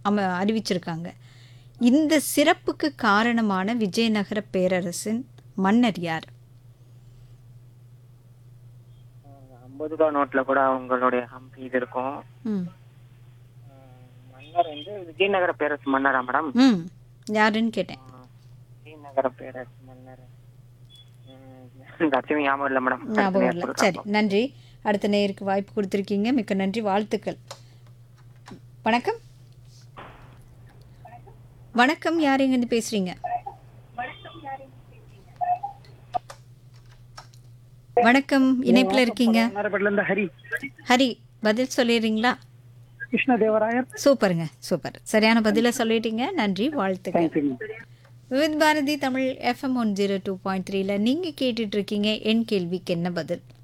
அம அறிவிச்சிருக்காங்க இந்த சிறப்புக்கு காரணமான விஜயநகர பேரரசின் மன்னர் யார் ஐம்பது ரூபா நோட்ல கூட அவங்களுடைய ஹம்பி இது இருக்கும் ம் மன்னர் வந்து விஜயநகர பேரரசு மன்னரா மேடம் ம் யாருன்னு கேட்டேன் விஜயநகர பேரரசு மன்னர் ம், சத்தியமா ஞாபகம் இல்லை மேடம் ஞாபகம் இல்லை சரி நன்றி அடுத்த நேருக்கு வாய்ப்பு கொடுத்துருக்கீங்க மிக்க நன்றி வாழ்த்துக்கள் வணக்கம் வணக்கம் யார் எங்கேருந்து பேசுறீங்க வணக்கம் இணைப்பில் இருக்கீங்க நாரப்பட்டில இருந்து ஹரி ஹரி பதில் சொல்லிடுறீங்களா கிருஷ்ணதேவராயர் சூப்பருங்க சூப்பர் சரியான பதிலை சொல்லிட்டீங்க நன்றி வாழ்த்துக்கள் தேங்க்யூங்க with Bharathi Tamil FM one zero two point த்ரீல நீங்கள் கேட்டுட்டு இருக்கீங்க என் கேள்விக்கு என்ன பதில்